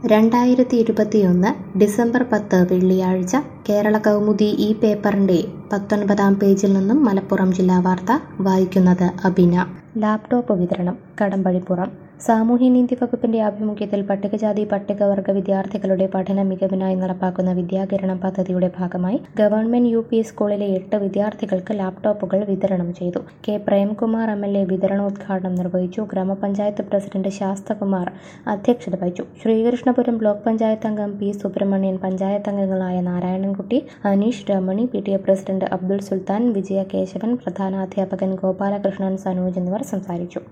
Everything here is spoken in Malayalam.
രണ്ടായിരത്തി ഇരുപത്തിയൊന്ന് ഡിസംബർ പത്ത് വെള്ളിയാഴ്ച കേരള കൗമുദി ഈ പേപ്പറിന്റെ പത്തൊൻപതാം പേജിൽ നിന്നും മലപ്പുറം ജില്ലാ വാർത്ത വായിക്കുന്നത് അബിന ലാപ്ടോപ്പ് വിതരണം കടമ്പഴിപ്പുറം സാമൂഹ്യനീതി വകുപ്പിന്റെ ആഭിമുഖ്യത്തിൽ പട്ടികജാതി പട്ടികവർഗ വിദ്യാർത്ഥികളുടെ പഠന മികവിനായി നടപ്പാക്കുന്ന വിദ്യാകിരണം പദ്ധതിയുടെ ഭാഗമായി ഗവൺമെന്റ് യു പി സ്കൂളിലെ എട്ട് വിദ്യാർത്ഥികൾക്ക് ലാപ്ടോപ്പുകൾ വിതരണം ചെയ്തു K Premkumar M L A വിതരണോദ്ഘാടനം നിർവഹിച്ചു ഗ്രാമപഞ്ചായത്ത് പ്രസിഡന്റ് ശാസ്തകുമാർ അധ്യക്ഷത വഹിച്ചു ശ്രീകൃഷ്ണപുരം ബ്ലോക്ക് പഞ്ചായത്ത് അംഗം പി സുബ്രഹ്മണ്യൻ പഞ്ചായത്ത് അംഗങ്ങളായ Narayanankutty Aneesh Ramani P T A president Abdul Sultan Vijaya Kesavan പ്രധാനാധ്യാപകൻ ഗോപാലകൃഷ്ണൻ സനോജ് എന്നിവർ സംസാരിച്ചു